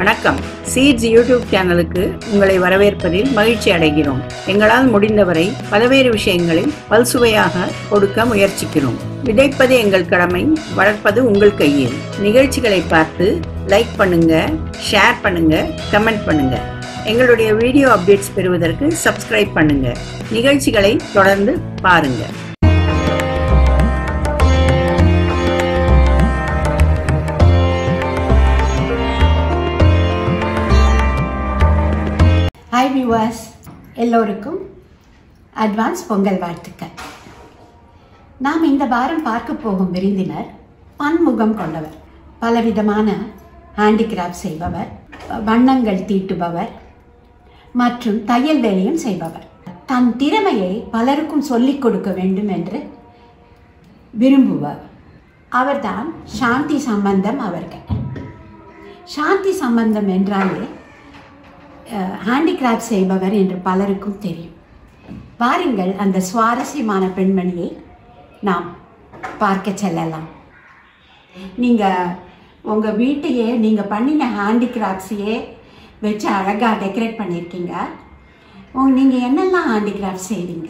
வணக்கம் seeds YouTube சேனலுக்கு உங்களை வரவேற்பதில் மகிழ்ச்சி அடைகிறோம் எங்களால் முடிந்தவரை பல்வேறு விஷயங்களை பல்சுவையாக கொடுக்க முயற்சிக்கிறோம் விதைப்பது எங்கள் கடமை வளர்ப்பது உங்கள் கையில் நிகழ்ச்சிகளை பார்த்து லைக் பண்ணுங்க ஷேர் பண்ணுங்க கமெண்ட் பண்ணுங்க எங்களுடைய வீடியோ அப்டேட்ஸ் பெறுவதற்கு சப்ஸ்கிரைப் பண்ணுங்க நிகழ்ச்சிகளை தொடர்ந்து பாருங்க ஹாய் வியூவர்ஸ் எல்லோருக்கும் அட்வான்ஸ் பொங்கல் வாழ்த்துக்கள் நாம் இந்த வாரம் பார்க்க போகும் விருந்தினர் பன்முகம் கொண்டவர் பலவிதமான ஹேண்டிகிராஃப்ட் செய்பவர் வண்ணங்கள் தீட்டுபவர் மற்றும் தையல் வேலையும் செய்பவர் தன் திறமையை பலருக்கும் சொல்லிக் கொடுக்க வேண்டும் என்று விரும்புவர் அவர்தான் சாந்தி சம்பந்தம் அவர்கள் சாந்தி சம்பந்தம் என்றாலே ஹேண்டிகிராஃப்ட் செய்பவர் என்று பலருக்கும் தெரியும் பாருங்கள் அந்த சுவாரஸ்யமான பெண்மணியை நாம் பார்க்க செல்லலாம் நீங்கள் உங்கள் வீட்டையே நீங்கள் பண்ணின ஹேண்டிகிராஃப்ட்ஸையே வச்சு அழகாக டெக்கரேட் பண்ணியிருக்கீங்க உங்க நீங்கள் என்னெல்லாம் ஹேண்டிகிராஃப்ட் செய்வீங்க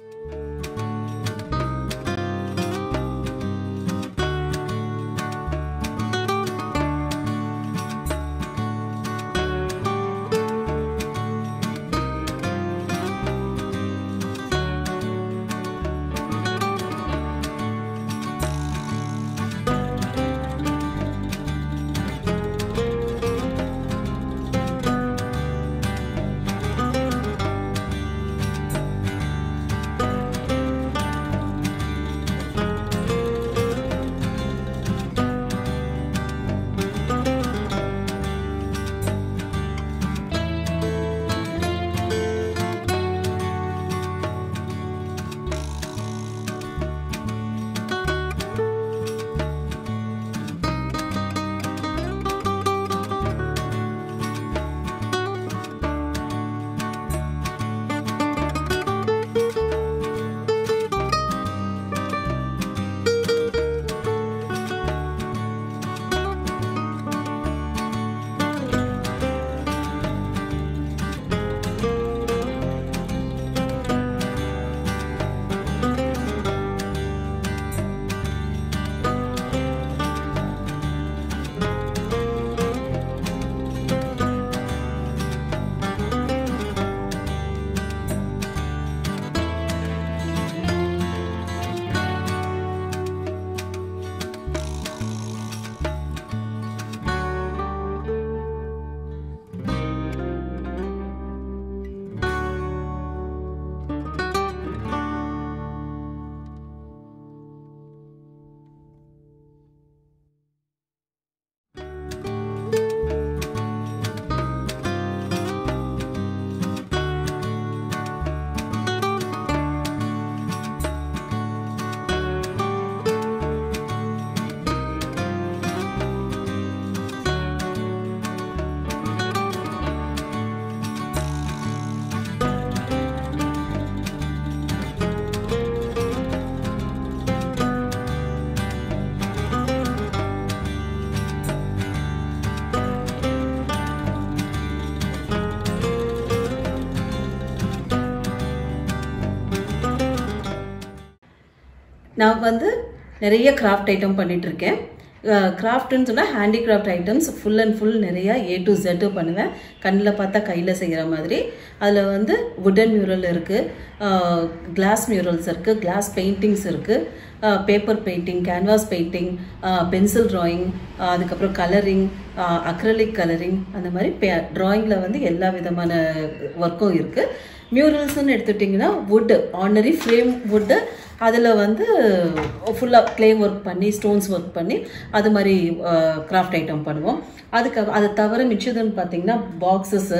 நான் வந்து நிறைய கிராஃப்ட் ஐட்டம் பண்ணிட்டு இருக்கேன் கிராஃப்ட்னு சொன்னால் handicraft items full and full நிறைய ஏ டு ஜெட்டு பண்ணுவேன் கண்ணில் பார்த்தா கையில் செய்கிற மாதிரி அதில் வந்து வுடன் மியூரல் இருக்குது கிளாஸ் மியூரல்ஸ் இருக்குது கிளாஸ் பெயிண்டிங்ஸ் இருக்குது paper painting canvas painting pencil drawing அதுக்கப்புறம் கலரிங் அக்ரலிக் கலரிங் அந்த மாதிரி பே ட்ராயிங்கில் வந்து எல்லா விதமான ஒர்க்கும் இருக்குது மியூரல்ஸ்னு எடுத்துட்டிங்கன்னா வுட்டு ஆர்டினரி ஃப்ரேம் வுட்டு அதில் வந்து ஃபுல்லாக க்ளே ஒர்க் பண்ணி ஸ்டோன்ஸ் ஒர்க் பண்ணி அது மாதிரி கிராஃப்ட் ஐட்டம் பண்ணுவோம் அதுக்கு அதை தவிர மிச்சதுன்னு பார்த்தீங்கன்னா பாக்ஸஸ்ஸு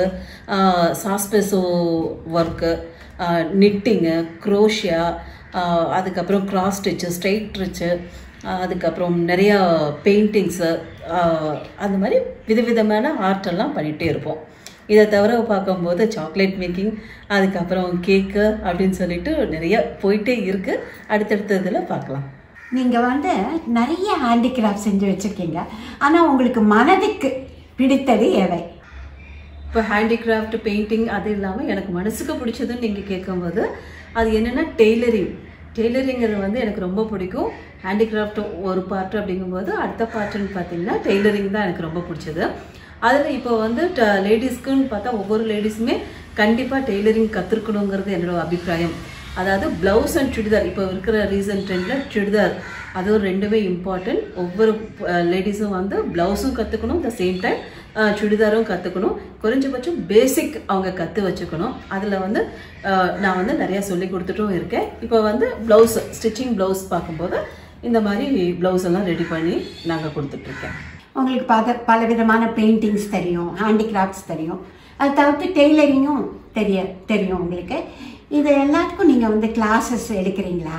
சாஸ்பெசோ ஒர்க்கு நிட்டிங்கு க்ரோஷியா அதுக்கப்புறம் கிராஸ் ஸ்டிச்சு ஸ்ட்ரைட் ஸ்டிச்சு அதுக்கப்புறம் நிறையா பெயிண்டிங்ஸு அந்த மாதிரி விதவிதமான ஆர்ட் எல்லாம் பண்ணிகிட்டே இருப்போம் இதை தவிர பார்க்கும்போது சாக்லேட் மேக்கிங் அதுக்கப்புறம் கேக்கு அப்படின்னு சொல்லிட்டு நிறைய போயிட்டே இருக்குது அடுத்தடுத்ததில் பார்க்கலாம் நீங்கள் வந்து நிறைய ஹேண்டிகிராஃப்ட் செஞ்சு வச்சுருக்கீங்க ஆனால் உங்களுக்கு மனதுக்கு பிடித்தது எவை இப்போ ஹேண்டிகிராஃப்ட் பெயிண்டிங் அது இல்லாமல் எனக்கு மனசுக்கு பிடிச்சதுன்னு நீங்கள் கேட்கும்போது அது என்னென்னா டெய்லரிங் டெய்லரிங்கிறது வந்து எனக்கு ரொம்ப பிடிக்கும் ஹேண்டிகிராஃப்ட் ஒரு பார்ட் அப்படிங்கும்போது அடுத்த பார்ட்டுன்னு பார்த்தீங்கன்னா டெய்லரிங் தான் எனக்கு ரொம்ப பிடிச்சது அதில் இப்போ வந்து லேடிஸ்க்குன்னு பார்த்தா ஒவ்வொரு லேடிஸுமே கண்டிப்பாக டெய்லரிங் கற்றுக்கணுங்கிறது என்னோட அபிப்பிராயம் அதாவது ப்ளவுஸ் அண்ட் சுடிதார் இப்போ இருக்கிற ரீசன்ட் ட்ரெண்டில் சுடிதார் அதுவும் ரெண்டுமே இம்பார்ட்டன்ட் ஒவ்வொரு லேடிஸும் வந்து ப்ளவுஸும் கற்றுக்கணும் த சேம் டைம் சுடிதாரும் கற்றுக்கணும் குறைஞ்சபட்சம் பேசிக் அவங்க கற்று வச்சுக்கணும் அதில் வந்து அஹ், நான் வந்து நிறையா சொல்லி கொடுத்துட்டும் இருக்கேன் இப்போ வந்து ப்ளவுஸ் ஸ்டிச்சிங் ப்ளவுஸ் பார்க்கும்போது இந்த மாதிரி ப்ளவுஸ் எல்லாம் ரெடி பண்ணி நாங்கள் கொடுத்துட்ருக்கேன் உங்களுக்கு பல பல விதமான பெயிண்டிங்ஸ் தெரியும் ஹேண்டிகிராஃப்ட்ஸ் தெரியும் அது தவிர்த்து டெய்லரிங்கும் தெரிய தெரியும் உங்களுக்கு இது எல்லாத்துக்கும் நீங்கள் வந்து கிளாஸஸ் எடுக்கிறீங்களா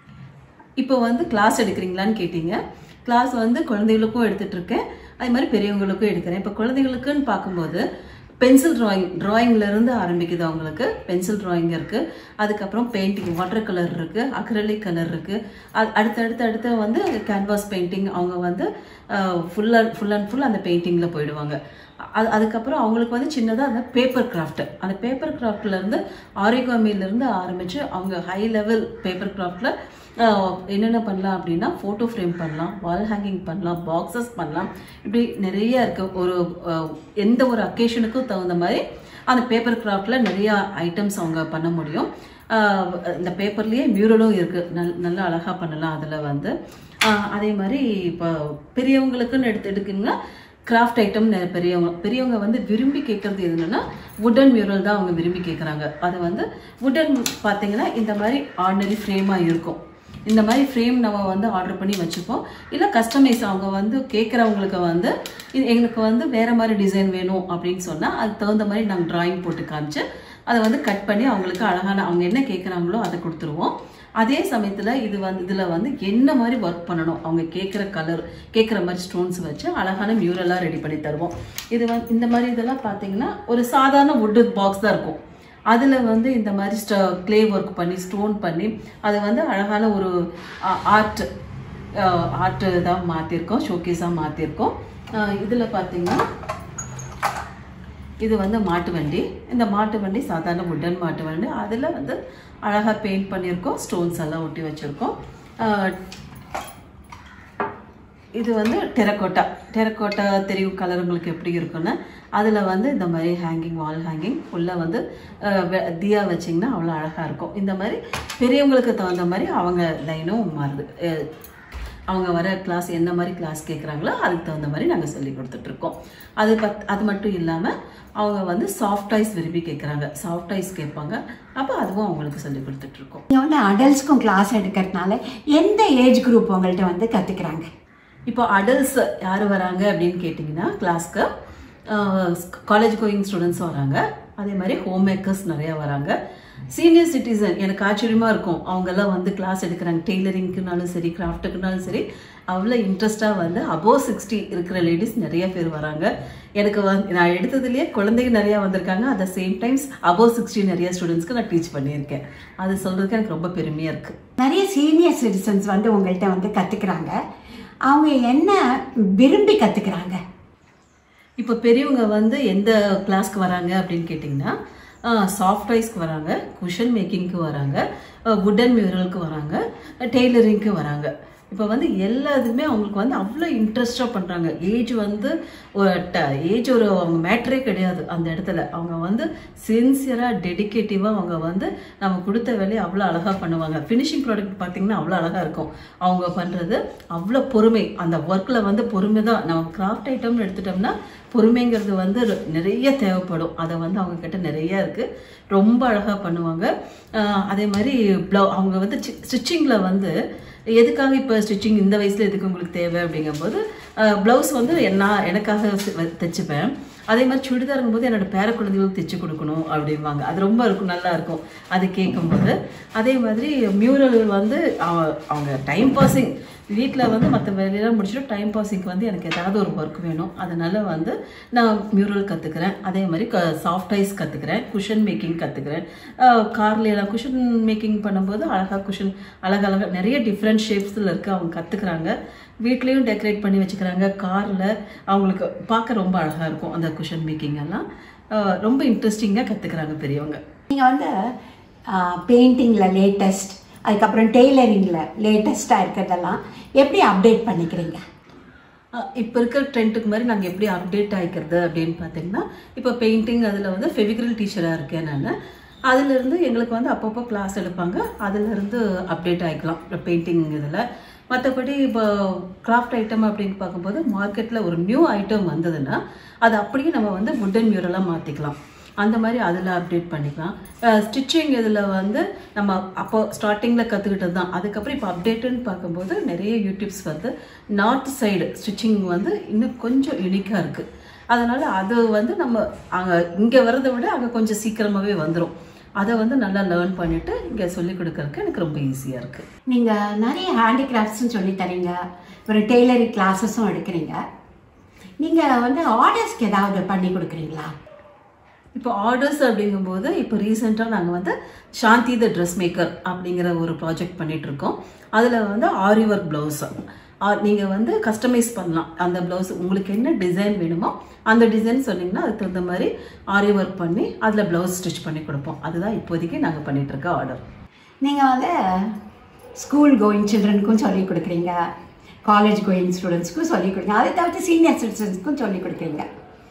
இப்போ வந்து கிளாஸ் எடுக்கிறீங்களான்னு கேட்டீங்க கிளாஸ் வந்து குழந்தைகளுக்கும் எடுத்துட்டு இருக்கேன் அதே மாதிரி பெரியவங்களுக்கும் எடுக்கிறேன் இப்போ குழந்தைகளுக்குன்னு பார்க்கும்போது பென்சில் ட்ராயிங் ட்ராயிங்ல இருந்து ஆரம்பிக்குது அவங்களுக்கு பென்சில் ட்ராயிங் இருக்கு அதுக்கப்புறம் பெயிண்டிங் வாட்டர் கலர் இருக்கு அக்ரலிக் கலர் இருக்கு அது அடுத்தடுத்து அடுத்து வந்து கேன்வாஸ் பெயிண்டிங் அவங்க வந்து full and full and full அந்த பெயிண்டிங்கில் போயிடுவாங்க அது அதுக்கப்புறம் அவங்களுக்கு வந்து சின்னதாக அந்த பேப்பர் கிராஃப்ட் அந்த பேப்பர் கிராஃப்ட்லேருந்து ஆரிகாமிலேருந்து ஆரம்பித்து அவங்க ஹை லெவல் பேப்பர் கிராஃப்டில் என்னென்ன பண்ணலாம் அப்படின்னா ஃபோட்டோ ஃப்ரேம் பண்ணலாம் வால் ஹேங்கிங் பண்ணலாம் பாக்ஸஸ் பண்ணலாம் இப்படி நிறைய இருக்கு ஒரு அஹ், எந்த ஒரு அக்கேஷனுக்கும் தகுந்த மாதிரி அந்த பேப்பர் கிராஃப்டில் நிறைய ஐட்டம்ஸ் அவங்க பண்ண முடியும் ஆஹ், இந்த பேப்பர்லேயே மியூரலும் இருக்குது நல் நல்லா அழகாக பண்ணலாம் அதில் வந்து ஆஹ், அதே மாதிரி இப்போ பெரியவங்களுக்குன்னு எடுத்து எடுக்குங்கன்னா கிராஃப்ட் ஐட்டம் நெ- பெரியவங்க பெரியவங்க வந்து விரும்பி கேட்குறது என்னன்னா வுடன் மியூரல் தான் அவங்க விரும்பி கேட்குறாங்க அது வந்து வுடன் பார்த்தீங்கன்னா இந்த மாதிரி ஆர்டினரி ஃப்ரேமாக இருக்கும் இந்த மாதிரி ஃப்ரேம் நம்ம வந்து ஆர்டர் பண்ணி வச்சுப்போம் இல்லை கஸ்டமைஸ் அவங்க வந்து கேட்குறவங்களுக்கு வந்து இது எங்களுக்கு வந்து வேறு மாதிரி டிசைன் வேணும் அப்படின்னு சொன்னால் அதுக்கு தகுந்த மாதிரி நாங்கள் டிராயிங் போட்டு காமிச்சு அதை வந்து கட் பண்ணி அவங்களுக்கு அழகான அவங்க என்ன கேட்குறாங்களோ அதை கொடுத்துருவோம் அதே சமயத்தில் இது வந்து இதில் வந்து என்ன மாதிரி ஒர்க் பண்ணணும் அவங்க கேட்குற கலர் கேட்குற மாதிரி ஸ்டோன்ஸ் வச்சு அழகான மியூரலாக ரெடி பண்ணி தருவோம் இது வந்து இந்த மாதிரி இதெல்லாம் பார்த்தீங்கன்னா ஒரு சாதாரண வுட்டு பாக்ஸ் தான் இருக்கும் அதில் வந்து இந்த மாதிரி ஸ்ட க்ளே ஒர்க் பண்ணி ஸ்டோன் பண்ணி அதை வந்து அழகான ஒரு ஆர்ட் ஆர்ட் தான் மாற்றிருக்கோம் ஷோகேஸாக மாற்றிருக்கோம் இதில் பார்த்தீங்கன்னா இது வந்து மாட்டு வண்டி இந்த மாட்டு வண்டி சாதாரண உட்டன் மாட்டு வண்டி அதில் வந்து அழகாக பெயிண்ட் பண்ணியிருக்கோம் ஸ்டோன்ஸ் எல்லாம் ஒட்டி வச்சுருக்கோம் இது வந்து டெரக்கோட்டா டெரக்கோட்டா தெரியும் கலர் உங்களுக்கு எப்படி இருக்குன்னு அதில் வந்து இந்த மாதிரி ஹேங்கிங் வால் ஹேங்கிங் ஃபுல்லாக வந்து அஹ், வெ- தியா வச்சிங்கன்னா அவ்வளோ அழகாக இருக்கும் இந்த மாதிரி பெரியவங்களுக்கு தகுந்த மாதிரி அவங்க லைனும் மாறுது அஹ், அவங்க வர கிளாஸ் என்ன மாதிரி கிளாஸ் கேட்குறாங்களோ அதுக்கு தகுந்த மாதிரி நாங்கள் சொல்லி கொடுத்துட்ருக்கோம் அது பத் அது மட்டும் இல்லாமல் அவங்க வந்து சாஃப்ட் டாய்ஸ் விரும்பி கேட்குறாங்க சாஃப்ட் டாய்ஸ் கேட்பாங்க அப்போ அதுவும் அவங்களுக்கு சொல்லி கொடுத்துட்ருக்கோம் நீங்கள் வந்து அடல்ட்ஸ்க்கும் கிளாஸ் எடுக்கிறதுனால எந்த ஏஜ் குரூப் உங்கள்கிட்ட வந்து கற்றுக்குறாங்க இப்போ அடல்ட்ஸ் யார் வராங்க அப்படின்னு கேட்டிங்கன்னா கிளாஸ்க்கு காலேஜ் கோயிங் ஸ்டூடெண்ட்ஸும் வராங்க அதே மாதிரி ஹோம் மேக்கர்ஸ் நிறையா வராங்க சீனியர் சிட்டிசன் எனக்கு ஆச்சரியமாக இருக்கும் அவங்கெல்லாம் வந்து கிளாஸ் எடுக்கிறாங்க டெய்லரிங்க்குனாலும் சரி கிராஃப்ட்டுக்குனாலும் சரி அவ்வளோ இன்ட்ரெஸ்ட்டாக வந்து அபோவ் சிக்ஸ்டி இருக்கிற லேடிஸ் நிறைய பேர் வராங்க எனக்கு வந்து நான் எடுத்ததுலேயே குழந்தைங்க நிறையா வந்திருக்காங்க at the same times above sixty நிறைய ஸ்டூடெண்ட்ஸ்க்கு நான் டீச் பண்ணியிருக்கேன் அது சொல்கிறதுக்கு எனக்கு ரொம்ப பெருமையாக இருக்குது நிறைய சீனியர் சிட்டிசன்ஸ் வந்து உங்கள்கிட்ட வந்து கற்றுக்குறாங்க அவங்க என்ன விரும்பி கற்றுக்குறாங்க இப்போ பெரியவங்க வந்து எந்த கிளாஸ்க்கு வராங்க அப்படின்னு கேட்டிங்கன்னா சாஃப்ட் டாய்ஸ்க்கு வராங்க குஷன் மேக்கிங்க்கு வராங்க வுடன் மியூரலுக்கு வராங்க டெய்லரிங்க்கு வராங்க இப்போ வந்து எல்லாத்துக்குமே அவங்களுக்கு வந்து அவ்வளோ இன்ட்ரெஸ்டாக பண்ணுறாங்க ஏஜ் வந்து ஏஜ் ஒரு அவங்க மேட்டரே கிடையாது அந்த இடத்துல அவங்க வந்து சின்சியராக டெடிகேட்டிவாக அவங்க வந்து நம்ம கொடுத்த வேலையை அவ்வளோ அழகாக பண்ணுவாங்க ஃபினிஷிங் ப்ராடக்ட் பார்த்தீங்கன்னா அவ்வளோ அழகாக இருக்கும் அவங்க பண்ணுறது அவ்வளோ பொறுமை அந்த ஒர்க்கில் வந்து பொறுமை தான் நம்ம கிராஃப்ட் ஐட்டம்னு எடுத்துட்டோம்னா பொறுமைங்கிறது வந்து ரொ- நிறைய தேவைப்படும் அதை வந்து அவங்க கிட்ட நிறைய இருக்குது ரொம்ப அழகாக பண்ணுவாங்க ஆஹ் அதே மாதிரி ப்ளவு அவங்க வந்து ஸ்டிச்சிங்கில் வந்து எதுக்காக இப்போ ஸ்டிச்சிங் இந்த வயசில் எதுக்கு உங்களுக்கு தேவை அப்படிங்கும்போது ப்ளவுஸ் வந்து நான் எனக்காக சி- வ- தைச்சுப்பேன் அதே மாதிரி சுடிதாருங்கும் போது என்னோட பேர குழந்தைகளுக்கு தைச்சு கொடுக்கணும் அப்படிம்பாங்க அது ரொம்ப இருக்கும் நல்லா இருக்கும் அது கேட்கும்போது அதே மாதிரி மியூரல் வந்து அவ- அவங்க டைம் பாசிங் வீட்டில் வந்து மற்ற வேலையெல்லாம் முடிச்சுட்டு டைம் பாசிங்க்கு வந்து எனக்கு ஏதாவது ஒரு ஒர்க் வேணும் அதனால வந்து நான் மியூரல் கற்றுக்கிறேன் அதே மாதிரி க சாஃப்ட் ஐஸ் கற்றுக்கிறேன் குஷன் மேக்கிங் கற்றுக்கிறேன் கார்ல எல்லாம் குஷன் மேக்கிங் பண்ணும்போது அழகாக குஷன் அழகழகாக நிறைய டிஃப்ரெண்ட் ஷேப்ஸில் இருக்குது அவங்க கற்றுக்குறாங்க வீட்லேயும் டெக்கரேட் பண்ணி வச்சுக்கிறாங்க காரில் அவங்களுக்கு பார்க்க ரொம்ப அழகாக இருக்கும் அந்த குஷன் மேக்கிங் எல்லாம் ஆஹ் ரொம்ப இன்ட்ரெஸ்டிங்காக கற்றுக்குறாங்க பெரியவங்க நீங்கள் வந்து பெயிண்டிங்கில் லேட்டஸ்ட் அதுக்கப்புறம் டெய்லரிங்கில் லேட்டஸ்ட்டாக இருக்கிறதெல்லாம் எப்படி அப்டேட் பண்ணிக்கிறீங்க இப்போ இருக்கிற ட்ரெண்டுக்கு மாதிரி நாங்கள் எப்படி அப்டேட் ஆகிக்கிறது அப்படின்னு பார்த்தீங்கன்னா இப்போ பெயிண்டிங் அதில் வந்து ஃபெவிக்ரில் டீச்சராக இருக்கேன் நான் அதுலேருந்து எங்களுக்கு வந்து அப்பப்போ கிளாஸ் எடுப்பாங்க அதுலேருந்து அப்டேட் ஆகிக்கலாம் பெயிண்டிங் இதில் மற்றபடி இப்போ கிராஃப்ட் ஐட்டம் அப்படின்னு பார்க்கும்போது மார்க்கெட்டில் ஒரு நியூ ஐட்டம் வந்ததுன்னா அது அப்படியே நம்ம வந்து வுட்டன் மியூரலாக மாற்றிக்கலாம் அந்த மாதிரி அதில் அப்டேட் பண்ணிக்கலாம் ஸ்டிச்சிங் இதில் வந்து நம்ம அப்போ ஸ்டார்டிங்கில் கற்றுக்கிட்டது தான் அதுக்கப்புறம் இப்போ அப்டேட்டுன்னு பார்க்கும்போது நிறைய யூடியூப்ஸ் வந்து நார்த் சைடு ஸ்டிச்சிங் வந்து இன்னும் கொஞ்சம் யூனிக்காக இருக்குது அதனால் அது வந்து நம்ம அங்கே இங்கே வரதை விட அங்கே கொஞ்சம் சீக்கிரமாகவே வந்துடும் அதை வந்து நல்லா லேர்ன் பண்ணிவிட்டு இங்கே சொல்லிக் கொடுக்கறதுக்கு எனக்கு ரொம்ப ஈஸியாக இருக்குது நீங்கள் நிறைய ஹேண்டிகிராஃப்ட்ஸும் சொல்லி தரீங்க ஒரு டெய்லரிங் கிளாஸஸும் எடுக்கிறீங்க நீங்கள் வந்து ஆர்டர்ஸ்க்கு ஏதாவது பண்ணி கொடுக்குறீங்களா இப்போ ஆர்டர்ஸ் அப்படிங்கும்போது இப்போ ரீசெண்டாக நாங்கள் வந்து சாந்தி த ட்ரெஸ் மேக்கர் அப்படிங்கிற ஒரு ப்ராஜெக்ட் பண்ணிட்டு இருக்கோம் அதில் வந்து ஆரி ஒர்க் ப்ளவுஸ் நீங்கள் வந்து கஸ்டமைஸ் பண்ணலாம் அந்த ப்ளவுஸ் உங்களுக்கு என்ன டிசைன் வேணுமோ அந்த டிசைன் சொன்னீங்கன்னா அதுக்கு தகுந்த மாதிரி ஆரி ஒர்க் பண்ணி அதில் ப்ளவுஸ் ஸ்டிச் பண்ணி கொடுப்போம் அதுதான் இப்போதைக்கு நாங்கள் பண்ணிட்டு இருக்க ஆர்டர் நீங்கள் வந்து ஸ்கூல் கோயிங் சில்ட்ரனுக்கும் சொல்லி கொடுக்குறீங்க காலேஜ் கோயிங் ஸ்டூடெண்ட்ஸ்க்கும் சொல்லி கொடுங்க அதை தவிர்த்து சீனியர் சிட்டிசன்ஸ்க்கும் சொல்லி கொடுக்குறீங்க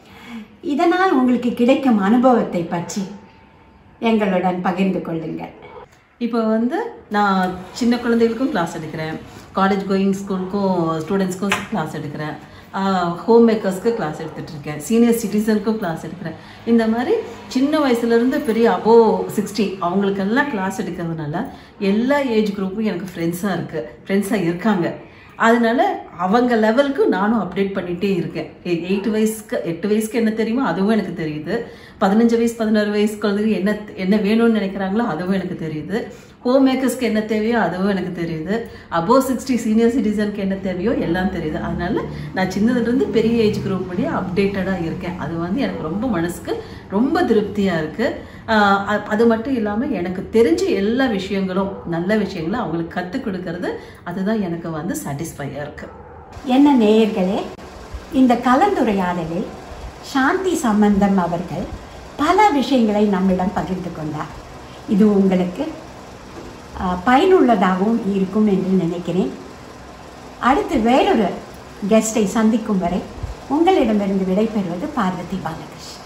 இதனால் உங்களுக்கு கிடைக்கும் அனுபவத்தை பற்றி எங்களுடன் பகிர்ந்து கொள்ளுங்கள் இப்போ வந்து நான் சின்ன குழந்தைகளுக்கும் கிளாஸ் எடுக்கிறேன் காலேஜ் கோயிங் ஸ்கூலுக்கும் ஸ்டூடெண்ட்ஸ்க்கும் கிளாஸ் எடுக்கிறேன் ஹோம் மேக்கர்ஸ்க்கு கிளாஸ் எடுத்துட்டு இருக்கேன் சீனியர் சிட்டிசனுக்கும் கிளாஸ் எடுக்கிறேன் இந்த மாதிரி சின்ன வயசுலேருந்து பெரிய அபோ சிக்ஸ்டி அவங்களுக்கெல்லாம் கிளாஸ் எடுக்கிறதுனால எல்லா ஏஜ் குரூப்பும் எனக்கு ஃப்ரெண்ட்ஸாக இருக்குது ஃப்ரெண்ட்ஸாக இருக்காங்க அதனால அவங்க லெவலுக்கு நானும் அப்டேட் பண்ணிகிட்டே இருக்கேன் எயிட் வயசுக்கு எட்டு வயசுக்கு என்ன தெரியுமோ அதுவும் எனக்கு தெரியுது பதினஞ்சு வயசு பதினாறு வயசு குழந்தைங்க என்ன என்ன வேணும்னு நினைக்கிறாங்களோ அதுவும் எனக்கு தெரியுது ஹோம் மேக்கர்ஸ்க்கு என்ன தேவையோ அதுவும் எனக்கு தெரியுது அபோவ் சிக்ஸ்டி சீனியர் சிட்டிசனுக்கு என்ன தேவையோ எல்லாம் தெரியுது அதனால நான் சின்னதுலேருந்து பெரிய ஏஜ் குரூப் படி அப்டேட்டடாக இருக்கேன் அது வந்து எனக்கு ரொம்ப மனசுக்கு ரொம்ப திருப்தியாக இருக்குது அது மட்டும் இல்லாமல் எனக்கு தெரிஞ்ச எல்லா விஷயங்களும் நல்ல விஷயங்களும் அவங்களுக்கு கற்றுக் கொடுக்கறது அதுதான் எனக்கு வந்து சாட்டிஸ்ஃபையாக இருக்குது என்ன நேயர்களே இந்த கலந்துரையாடலில் சாந்தி சம்பந்தம் அவர்கள் பல விஷயங்களை நம்மிடம் பகிர்ந்து கொண்டார் இது உங்களுக்கு அஹ், பயனுள்ளதாகவும் இருக்கும் என்று நினைக்கிறேன் அடுத்து வேறொரு கெஸ்டை சந்திக்கும் வரை உங்களிடமிருந்து விடைபெறுவது பார்வதி பாலகிருஷ்ணன்